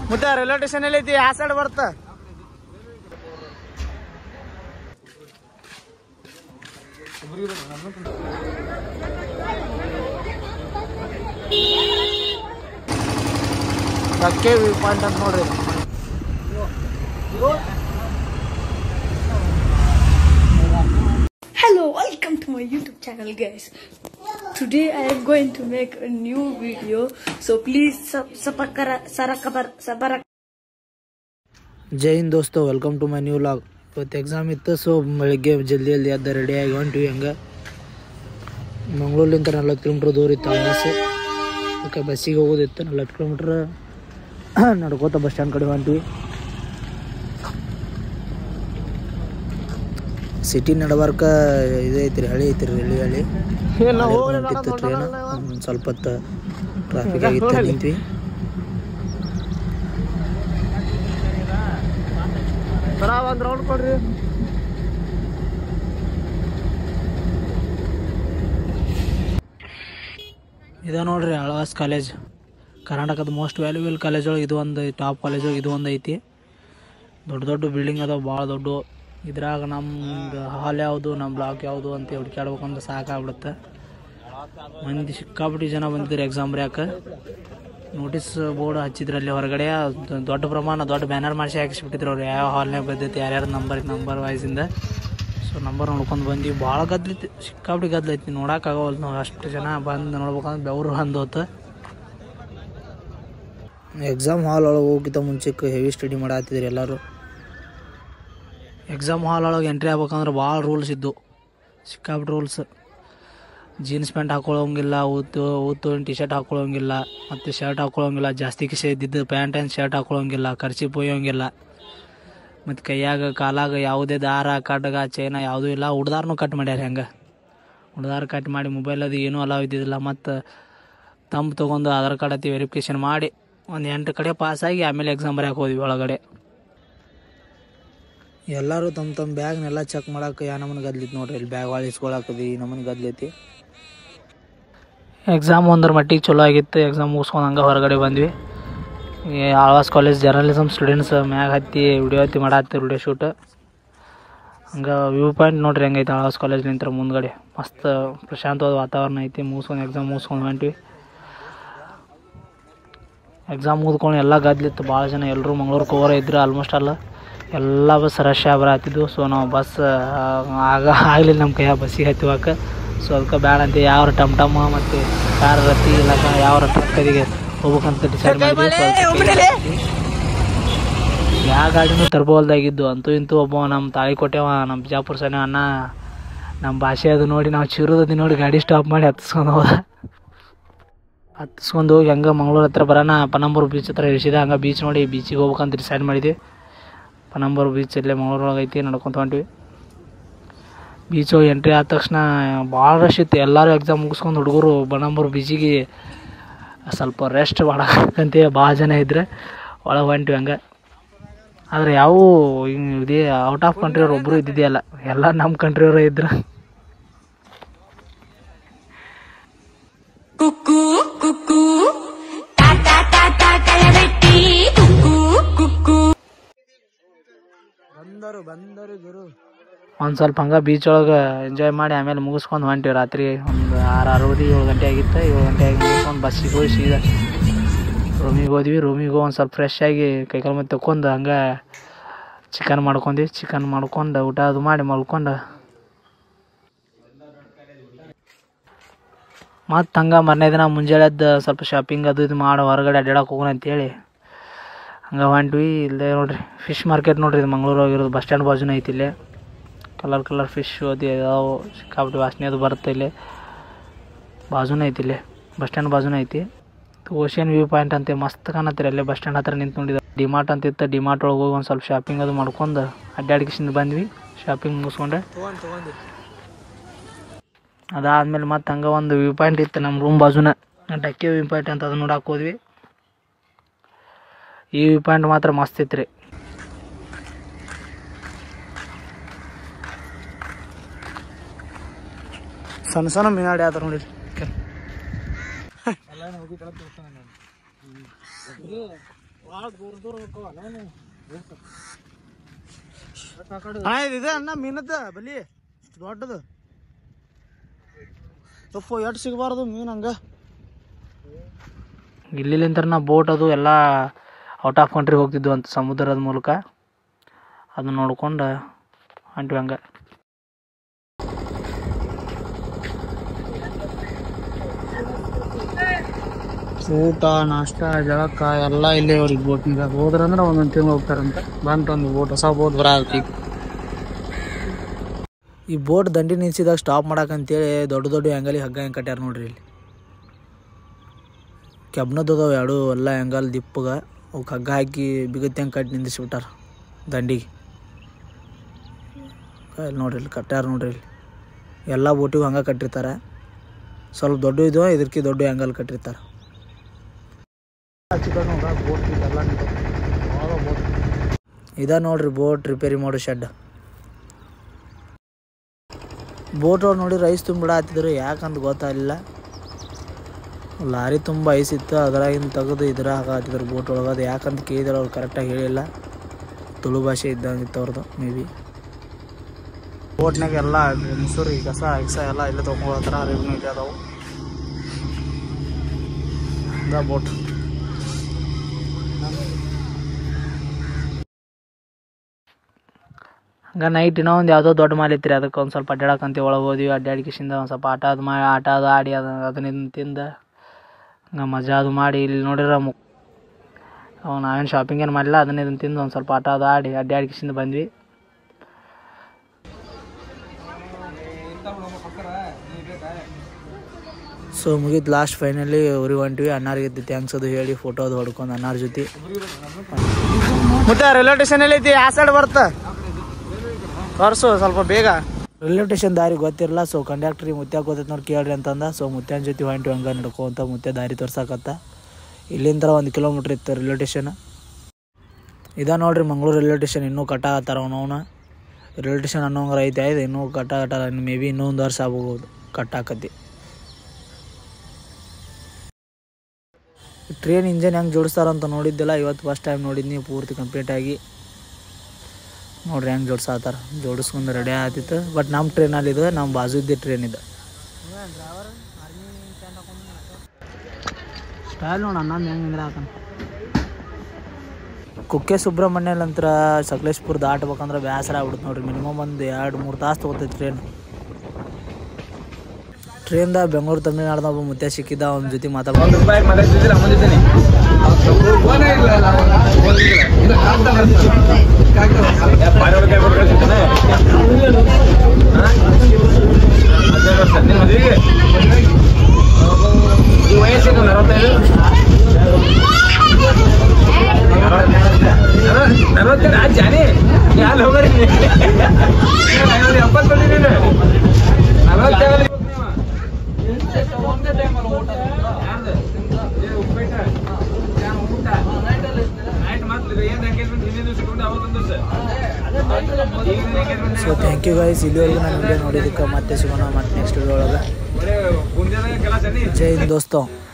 ಮತ್ತೆ railway station ಎಲ್ಲಿ ಐತಿ ಆ ಸೈಡ್ ಬರ್ತ ಧಕ್ಕೆ ವ್ಯೂ ಪಾಯಿಂಟ್ ಅಂತ ನೋಡ್ರಿ ಇದು. Hello, welcome to my YouTube channel, guys. Today I am going to make a new video, so please sub sabakara sarakabar sabarak. ಜೈ ಹಿಂದ್ ದೋಸ್ತು welcome to my new vlog ಇವತ್ತು ಎಕ್ಸಾಮ್ ಇತ್ತು ಸೊ ಬೆಳಿಗ್ಗೆ ಜಲ್ದಿ ಜಲ್ದಿ ಎದ್ದ ರೆಡಿಯಾಗಿ ಹೊಂಟ್ವಿ ಹಂಗೆ ಮಂಗಳೂರ್ಲಿಂದ ನಲ್ವತ್ತು ಕಿಲೋಮೀಟ್ರ್ ದೂರ ಇತ್ತು ಬಸ್ ಅದಕ್ಕೆ ಬಸ್ಸಿಗೆ ಹೋಗೋದಿತ್ತು ನಲ್ವತ್ತು ಕಿಲೋಮೀಟ್ರ್ ನಡ್ಕೋತ ಬಸ್ ಸ್ಟ್ಯಾಂಡ್ ಕಡೆ ಹೊಂಟ್ವಿ ಸಿಟಿ ನಡಬಾರ್ಕ ಇದು ಐತ್ರಿ ಹಳಿ ಐತ್ರಿ ಹಳ್ಳಿ ಹಳಿ ಹೊಂಟಿತ್ತು ಟ್ರೈನ್ ಒಂದು ಸ್ವಲ್ಪ ಹೊತ್ತು ಟ್ರಾಫಿಕ್ ಆಗಿತ್ತು ನಿಂತ್ವಿ ಒಂದು ರೌಂಡ್ ಕೊಡ್ರಿ ಇದು ನೋಡ್ರಿ ಅಳವಾಸ್ ಕಾಲೇಜ್ ಕರ್ನಾಟಕದ ಮೋಸ್ಟ್ ವ್ಯಾಲ್ಯೂಬಲ್ ಕಾಲೇಜ್ ಒಳಗೆ ಇದು ಒಂದು ಟಾಪ್ ಕಾಲೇಜ್ ಒಳಗೆ ಇದು ಒಂದು ಐತಿ ದೊಡ್ಡ ದೊಡ್ಡ ಬಿಲ್ಡಿಂಗ್ ಅದಾವ ಭಾಳ ದೊಡ್ಡ ಇದ್ರಾಗ ನಮ್ದು ಹಾಲ್ ಯಾವುದು ನಮ್ಮ ಬ್ಲಾಕ್ ಯಾವುದು ಅಂತ ಹುಡುಕ್ಯಾಡ್ಬೇಕಂದ್ರೆ ಸಾಕಾಗ್ಬಿಡುತ್ತೆ ಮಂದಿ ಸಿಕ್ಕಾಪಟ್ಟಿ ಜನ ಬಂದಿದ್ರು ಎಕ್ಸಾಮ್ ಬರ್ಯಾಕ ನೋಟಿಸ್ ಬೋರ್ಡ್ ಹಚ್ಚಿದ್ರಲ್ಲಿ ಹೊರಗಡೆ ದ- ದೊಡ್ಡ ಪ್ರಮಾಣ ದೊಡ್ಡ ಬ್ಯಾನರ್ ಮಾಡಿಸಿ ಹಾಕಿಸ್ಬಿಟ್ಟಿದ್ರು ಅವ್ರು ಯಾವ ಹಾಲ್ನಾಗ ಬಂದೈತಿ ಯಾರ್ಯಾರು ನಂಬರ್ ನಂಬರ್ ವೈಸಿಂದ ಸೊ ನಂಬರ್ ನೋಡ್ಕೊಂಡು ಬಂದ್ವಿ ಭಾಳ ಗದ್ಲೈತಿ ಸಿಕ್ಕಾಪಟ್ಟಿ ಗದ್ಲೈತಿ ನೋಡೋಕ್ಕಾಗವಲ್ಲ ನಾವು ಅಷ್ಟು ಜನ ಬಂದು ನೋಡ್ಬೇಕಂದ್ರೆ ಬೆವರು ಹಂದೋತ ಎಕ್ಸಾಮ್ ಹಾಲ್ ಒಳಗೆ ಹೋಗಿದ್ದ ಮುಂಚೆಕ್ಕೆ ಹೆವಿ ಸ್ಟಡಿ ಮಾಡತ್ತಿದ್ರು ಎಲ್ಲರೂ ಎಕ್ಸಾಮ್ ಹಾಲ್ ಒಳಗೆ ಎಂಟ್ರಿ ಆಗ್ಬೇಕಂದ್ರೆ ಭಾಳ ರೂಲ್ಸ್ ಇದ್ದು ಸಿಕ್ಕಾಪಟ್ಟೆ ರೂಲ್ಸ್ ಜೀನ್ಸ್ ಪ್ಯಾಂಟ್ ಹಾಕೊಳ್ಳೋಂಗಿಲ್ಲ ಊತು ಊತು ಟಿ ಶರ್ಟ್ ಹಾಕೊಳ್ಳೋಂಗಿಲ್ಲ ಮತ್ತು ಶರ್ಟ್ ಹಾಕೊಳ್ಳೋಂಗಿಲ್ಲ ಜಾಸ್ತಿ ಕಿಸೆ ಇದ್ದಿದ್ದು ಪ್ಯಾಂಟ್ ಆ್ಯಂಡ್ ಶರ್ಟ್ ಹಾಕೊಳ್ಳೋಂಗಿಲ್ಲ ಖರ್ಚಿ ಪೊಯ್ಯೋಂಗಿಲ್ಲ ಮತ್ತು ಕೈಯಾಗ ಕಾಲಾಗ ಯಾವುದೇ ದಾರ ಕಡ್ಗ ಚೈನ ಯಾವುದೂ ಇಲ್ಲ ಹುಡ್ದಾರ್ನು ಕಟ್ ಮಾಡ್ಯಾರ ಹೆಂಗೆ ಹುಡ್ದಾರ ಕಟ್ ಮಾಡಿ ಮೊಬೈಲ್ ಅದು ಏನೂ ಅಲಾವ್ ಇದ್ದಿದ್ದಿಲ್ಲ ಮತ್ತು ತಂಬ್ ತೊಗೊಂಡು ಆಧಾರ್ ಕಾರ್ಡ್ ಹತ್ತಿ ವೆರಿಫಿಕೇಷನ್ ಮಾಡಿ ಒಂದು ಎಂಟು ಕಡೆ ಪಾಸಾಗಿ ಆಮೇಲೆ ಎಕ್ಸಾಮ್ ಬರ್ಯಾಕೆ ಹೋದ್ವಿ ಒಳಗಡೆ ಎಲ್ಲರೂ ತಮ್ಮ ತಮ್ಮ ಬ್ಯಾಗ್ನೆಲ್ಲ ಚೆಕ್ ಮಾಡಕ್ಕೆ ಯಾ ನಮ್ಮನ್ನ ಗದ್ಲಿತ್ತು ನೋಡ್ರಿ ಇಲ್ಲಿ ಬ್ಯಾಗ್ ಇಸ್ಕೊಳಕದಿ ನಮ್ಮನ್ನ ಗದ್ಲೈತಿ ಎಕ್ಸಾಮ್ ಒಂದ್ರ ಮಟ್ಟಿಗೆ ಚಲೋ ಆಗಿತ್ತು ಎಕ್ಸಾಮ್ ಮುಗಿಸ್ಕೊಂಡು ಹಂಗೆ ಹೊರಗಡೆ ಬಂದ್ವಿ ಈ ಆಳ್ವಾಸ್ ಕಾಲೇಜ್ ಜರ್ನಲಿಸಮ್ ಸ್ಟೂಡೆಂಟ್ಸ್ ಮ್ಯಾಗ ಹತ್ತಿ ವಿಡಿಯೋ ಹತ್ತಿ ಮಾಡತ್ತಿ ವಿಡಿಯೋ ಶೂಟ್ ಹಂಗೆ ವ್ಯೂ ಪಾಯಿಂಟ್ ನೋಡ್ರಿ ಹೆಂಗೈತೆ ಆಳ್ವಾಸ್ ಕಾಲೇಜ್ ನಿಂತ್ರ ಮುಂದ್ಗಡೆ ಮಸ್ತ್ ಪ್ರಶಾಂತವಾದ ವಾತಾವರಣ ಐತಿ ಮುಗಿಸ್ಕೊಂಡು ಎಕ್ಸಾಮ್ ಮುಗಿಸ್ಕೊಂಡು ಹೊಂಟ್ವಿ ಎಕ್ಸಾಮ್ ಮುಗಿದ್ಕೊಂಡು ಎಲ್ಲ ಗದ್ಲಿತ್ತು ಭಾಳ ಜನ ಎಲ್ಲರೂ ಮಂಗಳೂರು ಕೋರ ಇದ್ರು ಆಲ್ಮೋಸ್ಟ್ ಅಲ್ಲ ಎಲ್ಲ ಬಸ್ ರಶ್ ಬರತ್ತಿದ್ವು ಸೊ ನಾವು ಬಸ್ ಆಗ ಆಗಲಿಲ್ಲ ನಮ್ಮ ಕೈಯಾಗ ಬಸ್ಸಿಗೆ ಹತ್ತುವಾಗ ಸೊ ಅದಕ್ಕೆ ಬ್ಯಾಡ ಅಂತ ಯಾವ ಟಮ್ ಟಮ್ ಮತ್ತು ಕಾರ್ ರತ್ತಿ ಇಲ್ಲ ಯಾವ ಟ್ರಕ್ ಅದಿಗೆ ಹೋಗ್ಬೇಕಂತ ಡಿಸೈಡ್ ಮಾಡಿದ್ವಿ ಯಾವ ಗಾಡಿನೂ ತರ್ಬೋಲ್ದಾಗಿದ್ದು ಅಂತೂ ಇಂತೂ ಒಬ್ಬ ನಮ್ಮ ತಾಳಿಕೋಟೆವ ನಮ್ಮ ಬಿಜಾಪುರ ಸಣ್ಣ ಅಣ್ಣ ನಮ್ಮ ಭಾಷೆ ಅದು ನೋಡಿ ನಾವು ಚಿರುದದಿ ನೋಡಿ ಗಾಡಿ ಸ್ಟಾಪ್ ಮಾಡಿ ಹತ್ತಿಸ್ಕೊಂಡು ಹೋದ ಹತ್ತಿಸ್ಕೊಂಡು ಹೋಗಿ ಹಂಗೆ ಮಂಗಳೂರು ಹತ್ರ ಬರೋಣ ಪನಂಬೂರು ಬೀಚ್ ಹತ್ರ ಇಳಿಸಿದ ಹಂಗೆ ಬೀಚ್ ನೋಡಿ ಬೀಚಿಗೆ ಹೋಗ್ಬೇಕಂತ ಡಿಸೈಡ್ ಮಾಡಿದ್ವಿ ಪನಂಬೂರು ಬೀಚ್ ಇಲ್ಲೇ ಮಂಗಳೂರೊಳಗೆ ಐತಿ ನಡ್ಕೊಂತ ಹೊಂಟ್ವಿ ಬೀಚ್ ಹೋಗಿ ಎಂಟ್ರಿ ಆದ ತಕ್ಷಣ ಭಾಳ ರಶ್ ಇತ್ತು ಎಲ್ಲರೂ ಎಕ್ಸಾಮ್ ಮುಗಿಸ್ಕೊಂಡು ಹುಡುಗರು ಬನಂಬೂರು ಬೀಚಿಗೆ ಸ್ವಲ್ಪ ರೆಸ್ಟ್ ಮಾಡಕ್ಕಂತ ಭಾಳ ಜನ ಇದ್ರೆ ಒಳಗೆ ಹೊಂಟ್ವಿ ಹಂಗೆ ಆದರೆ ಯಾವ ಇದೇ ಔಟ್ ಆಫ್ ಕಂಟ್ರಿಯವ್ರು ಒಬ್ಬರು ಇದ್ದಿದೆಯಲ್ಲ ಎಲ್ಲ ನಮ್ಮ ಕಂಟ್ರಿಯವ್ರೇ ಇದ್ರು Cuckoo, cuckoo. Ta ta ta ta calavetti. Cuckoo, cuckoo. ಬಂದರು ಬಂದರು ಗುರು ಒಂದು ಸ್ವಲ್ಪ ಹಂಗೆ ಬೀಚ್ ಒಳಗೆ ಎಂಜಾಯ್ ಮಾಡಿ ಆಮೇಲೆ ಮುಗಿಸ್ಕೊಂಡು ಹೊಂಟಿವಿ ರಾತ್ರಿ ಒಂದು ಆರು ಆರೂವರೆ ಏಳು ಗಂಟೆ ಆಗಿತ್ತು ಏಳು ಗಂಟೆ ಆಗಿ ಮುಗಿಸ್ಕೊಂಡು ಬಸ್ಸಿಗೆ ಹೋಗಿ ಸೀದಾ ರೂಮಿಗೆ ಹೋದ್ವಿ ರೂಮಿಗೆ ಹೋಗಿ ಒಂದು ಸ್ವಲ್ಪ ಫ್ರೆಶ್ ಆಗಿ ಕೈಕಾಲು ಮತ್ತೆ ತಗೊಂಡು ಹಂಗೆ ಚಿಕನ್ ಮಾಡ್ಕೊಂಡ್ವಿ ಚಿಕನ್ ಮಾಡ್ಕೊಂಡು ಊಟ ಅದು ಮಾಡಿ ಮಲ್ಕೊಂಡು ಮತ್ತು ಹಂಗೆ ಮರನೇ ದಿನ ಮುಂಜಾನೆದ್ದು ಸ್ವಲ್ಪ ಶಾಪಿಂಗ್ ಅದು ಇದು ಮಾಡಿ ಹೊರಗಡೆ ಅಡ್ಡಾಡಕ್ಕೆ ಹೋಗೋಣ ಅಂತೇಳಿ ಹಂಗೆ ಹೊಂಟ್ವಿ ಇಲ್ಲೇ ನೋಡ್ರಿ ಫಿಶ್ ಮಾರ್ಕೆಟ್ ನೋಡ್ರಿ ಇದು ಮಂಗಳೂರು ಹೋಗಿರೋದು ಬಸ್ ಸ್ಟ್ಯಾಂಡ್ ಬಾಜುನ ಐತಿ ಇಲ್ಲೇ ಕಲರ್ ಕಲರ್ ಫಿಶ್ ಅದು ಇದಾವೆ ಸಿಕ್ಕಾಪಟ್ಟೆ ವಾಸನೆ ಅದು ಬರುತ್ತೆ ಇಲ್ಲಿ ಬಾಜುನ ಐತಿ ಇಲ್ಲೇ ಬಸ್ ಸ್ಟ್ಯಾಂಡ್ ಬಾಜುನ ಐತಿ ಓಷನ್ ವ್ಯೂ ಪಾಯಿಂಟ್ ಅಂತ ಮಸ್ತ್ ಕಾಣತ್ತೀರಿ ಅಲ್ಲೇ ಬಸ್ ಸ್ಟ್ಯಾಂಡ್ ಹತ್ರ ನಿಂತು ನೋಡಿದ ಡಿಮಾರ್ಟ್ ಅಂತ ಇತ್ತು ಡಿಮಾರ್ಟ್ ಒಳಗೆ ಹೋಗಿ ಒಂದು ಸ್ವಲ್ಪ ಶಾಪಿಂಗ್ ಅದು ಮಾಡ್ಕೊಂಡು ಅಡ್ಡಾಡ್ಕಿಸಿಂದ ಬಂದ್ವಿ ಶಾಪಿಂಗ್ ಮುಗಿಸ್ಕೊಂಡೆ ಅದಾದ್ಮೇಲೆ ಮತ್ತೆ ಹಂಗೆ ಒಂದು ವ್ಯೂ ಪಾಯಿಂಟ್ ಇತ್ತು ನಮ್ಮ ರೂಮ್ ಬಾಜುನ ಡಕ್ಕೆ ವ್ಯೂ ಪಾಯಿಂಟ್ ಅಂತ ಅದನ್ನ ನೋಡಕ್ಕೆ ಹೋದ್ವಿ ಈ ವ್ಯೂ ಪಾಯಿಂಟ್ ಮಾತ್ರ ಮಸ್ತ್ ಇತ್ತು ರೀ ಸಣ್ಣ ಸಣ್ಣ ಮೀನಾಡಿ ಆತರ ನೋಡಿ ಅಣ್ಣ ಇದೆ ಅಣ್ಣ ಮೀನದ ಬಲಿ ದೊಡ್ಡದು ತಪ್ಪು ಎಷ್ಟು ಸಿಗಬಾರ್ದು ಮೀನು ಹಂಗ ಇಲ್ಲಿಂದ ನಾ ಬೋಟ್ ಅದು ಎಲ್ಲ ಔಟ್ ಆಫ್ ಕಂಟ್ರಿ ಹೋಗ್ತಿದ್ವು ಅಂತ ಸಮುದ್ರದ ಮೂಲಕ ಅದನ್ನ ನೋಡ್ಕೊಂಡು ಹೊಂಟ್ವಿ ಹಂಗೆ ಊಟ ನಾಷ್ಟ ಜಳಕ ಎಲ್ಲ ಇಲ್ಲೇ ಅವ್ರಿಗೆ ಬೋಟ್ನಾಗ ಹೋದ್ರಂದ್ರೆ ಒಂದೊಂದು ತಿಂಗಳು ಹೋಗ್ತಾರಂತ ಬಂತು ಒಂದು ಬೋಟ್ ಹೊಸ ಬೋಟ್ ಬರಾಕಿ ಈ ಬೋಟ್ ದಂಡಿ ನಿಲ್ಸಿದಾಗ ಸ್ಟಾಪ್ ಮಾಡಕ್ಕಂತೇಳಿ ದೊಡ್ಡ ದೊಡ್ಡ ಆ್ಯಂಗಲಿಗೆ ಹಗ್ಗ ಹೆಂಗೆ ಕಟ್ಯಾರ ನೋಡ್ರಿ ಇಲ್ಲಿ ಕೆಬ್ನದ್ದು ಅದಾವ ಎರಡು ಎಲ್ಲ ಆ್ಯಂಗಲ್ ದಿಪ್ಪಗ ಅವಕ್ಕೆ ಹಗ್ಗ ಹಾಕಿ ಬಿಗತ್ತಿ ಹಂಗೆ ಕಟ್ಟಿ ನಿಂದಿಸ್ಬಿಟ್ಟಾರ ದಂಡಿಗೆ ಇಲ್ಲಿ ನೋಡ್ರಿ ಇಲ್ಲಿ ಕಟ್ಟಾರ ನೋಡ್ರಿ ಇಲ್ಲಿ ಎಲ್ಲ ಬೋಟಿಗೂ ಹಂಗೆ ಕಟ್ಟಿರ್ತಾರೆ ಸ್ವಲ್ಪ ದೊಡ್ಡ ಇದು ಇದಕ್ಕೆ ದೊಡ್ಡ ಆ್ಯಂಗಲ್ ಕಟ್ಟಿರ್ತಾರೆ ಇದ ನೋಡ್ರಿ ಬೋಟ್ ರಿಪೇರಿ ಮಾಡೋ ಶೆಡ್ ಬೋಟ್ ಅವ್ರು ನೋಡಿ ರೈಸ್ ತುಂಬಿಡತ್ತಿದ್ರು ಯಾಕಂತ ಗೊತ್ತಾಗಲಿಲ್ಲ ಲಾರಿ ತುಂಬ ಐಸ್ ಇತ್ತು ಅದರಾಗಿಂದ ತೆಗೆದು ಇದ್ರ ಹಾಕತ್ತಿದ್ರು ಬೋಟ್ ಒಳಗೆ ಅದು ಯಾಕಂತ ಕೇಳಿದ್ರೆ ಅವ್ರು ಕರೆಕ್ಟಾಗಿ ಹೇಳಿಲ್ಲ ತುಳು ಭಾಷೆ ಇದ್ದಂಗಿತ್ತು ಅವ್ರದ್ದು ಮೇ ಬಿ ಬೋಟ್ನಾಗ ಎಲ್ಲ ಮುಸುರಿ ಕಸ ಎಕ್ಸ ಎಲ್ಲ ಇಲ್ಲೇ ತೊಗೊಂಡ್ತಾರ ರೆವಿನ್ಯೂ ಇದೆ ಅದಾವು ದ ಬೋಟ್ ಹಂಗೆ ನೈಟ್ ಇನ್ನೂ ಒಂದು ಯಾವುದೋ ದೊಡ್ಡ ಮಾಲ್ ಇತ್ತು ರೀ ಅದಕ್ಕೆ ಒಂದು ಸ್ವಲ್ಪ ಅಡ್ಡಾಡಕಂತ ಒಳಗೆ ಹೋದ್ವಿ ಅಡ್ಡಾಡಿಕಿಸಿಂದ ಒಂದು ಸ್ವಲ್ಪ ಆಟ ಅದು ಮಾಡಿ ಆಟ ಅದು ಆಡಿ ಅದು ಅದನ್ನ ಇದನ್ನ ತಿಂದು ಹಂಗೆ ಮಜಾ ಅದು ಮಾಡಿ ಇಲ್ಲಿ ನೋಡಿದ್ರೆ ಮು ಅವು ನಾವೇನು ಶಾಪಿಂಗ್ ಏನು ಮಾಡಿಲ್ಲ ಅದನ್ನ ಇದನ್ನ ತಿಂದು ಒಂದು ಸ್ವಲ್ಪ ಆಟ ಅದು ಆಡಿ ಅಡ್ಡಾಡಿಕಿಸಿಂದ ಬಂದ್ವಿ ಸೊ ಮುಗೀತು ಲಾಸ್ಟ್ ಫೈನಲಿ ಊರಿಗೆ ಹೊಂಟ್ವಿ ಅಣ್ಣಾರಿಗೆ ಥ್ಯಾಂಕ್ಸ್ ಅದು ಹೇಳಿ ಫೋಟೋ ಅದು ಹೊಡ್ಕೊಂಡು ಅಣ್ಣಾರ ಜೊತೆ ಮತ್ತೆ ರೈಲ್ವೆ ಸ್ಟೇಷನ್ ಎಲ್ಲಿ ಐತಿ ಆ ಸೈಡ್ ಬರ್ತ ತೋರ್ಸು ಸ್ವಲ್ಪ ಬೇಗ ರೈಲ್ವೆ ಸ್ಟೇಷನ್ ದಾರಿ ಗೊತ್ತಿರಲ್ಲ ಸೊ ಕಂಡಕ್ಟ್ರಿ ಮುತ್ಯ ಗೊತ್ತೈತೆ ನೋಡಿ ಕೇಳ್ರಿ ಅಂತಂದ ಸೊ ಮುತ್ಯನ ಜೊತೆ ಹೊಂಟ್ವಿ ಹಂಗೆ ನಡ್ಕೊಂತ ಮುತ್ಯ ದಾರಿ ತೋರ್ಸಕತ್ತ ಇಲ್ಲಿಂದ ಒಂದು ಕಿಲೋಮೀಟ್ರ್ ಇತ್ತು ರೈಲ್ವೆ ಸ್ಟೇಷನ್ ಇದ ನೋಡ್ರಿ ಮಂಗಳೂರು ರೈಲ್ವೆ ಸ್ಟೇಷನ್ ಇನ್ನೂ ಕಟ್ಟಾಕತ್ತಾರ ಅವನವನ ರೈಲ್ವೆ ಸ್ಟೇಷನ್ ಅನ್ನೋಂಗಾರ ಐತೆ ಆಯ್ತು ಇನ್ನೂ ಕಟ್ಟಾಕತ್ತಾರ ಮೇ ಬಿ ಇನ್ನೊಂದು ವರ್ಷ ಆಗ್ಬೋದು ಕಟ್ಟಾಕತಿ ಟ್ರೈನ್ ಇಂಜನ್ ಹೆಂಗೆ ಜೋಡಿಸ್ತಾರಂತ ನೋಡಿದ್ದಿಲ್ಲ ಇವತ್ತು ಫಸ್ಟ್ ಟೈಮ್ ನೋಡಿದ್ನಿ ಪೂರ್ತಿ ಕಂಪ್ಲೀಟ್ ಆಗಿ ನೋಡ್ರಿ ಹೆಂಗೆ ಜೋಡ್ಸಾತಾರ ಜೋಡಿಸ್ಕೊಂಡು ರೆಡಿ ಆತಿತ್ತು ಬಟ್ ನಮ್ಮ ಟ್ರೈನಲ್ಲಿ ಇದು ನಮ್ಮ ಬಾಜು ಇದ್ದ ಟ್ರೈನ್ ಇದು ಸ್ಟೈಲ್ ನೋಡ ಅಣ್ಣ ಹೆಂಗೆ ಅಂದ್ರೆ ಹಾಕಣ ಕುಕ್ಕೆ ಸುಬ್ರಹ್ಮಣ್ಯಲಂತ್ರ ಸಕಲೇಶ್ಪುರ ದಾಟ್ಬೇಕಂದ್ರೆ ಬೇಸರ ಆಗ್ಬಿಡುತ್ತೆ ನೋಡ್ರಿ ಮಿನಿಮಮ್ ಒಂದು ಎರಡು ಮೂರು ತಾಸು ತೊಗೋತೈತಿ ಟ್ರೈನ್ ಟ್ರೈನ್ದಾಗ ಬೆಂಗಳೂರು ತಮಿಳ್ನಾಡ್ದಾಗ ಒಬ್ಬ ಮುತ್ತೆ ಸಿಕ್ಕಿದ್ದ ಅವನ ಜೊತೆ ಮಾತಾಡ್ಕೊಂಡು ಸೊ ಥ್ಯಾಂಕ್ ಯು ಗೈಸ್ ಇಲ್ಲಿವರೆಗೂ ನಾನು ವಿಡಿಯೋ ನೋಡಿದ್ದಕ್ಕೆ ಮತ್ತೆ ಸಿಗೋಣ ಮತ್ತೆ ನೆಕ್ಸ್ಟ್ ವಿಡಿಯೋ ಒಳಗೆ ಜೈ ಹಿಂದ್ ದೋಸ್ತೋ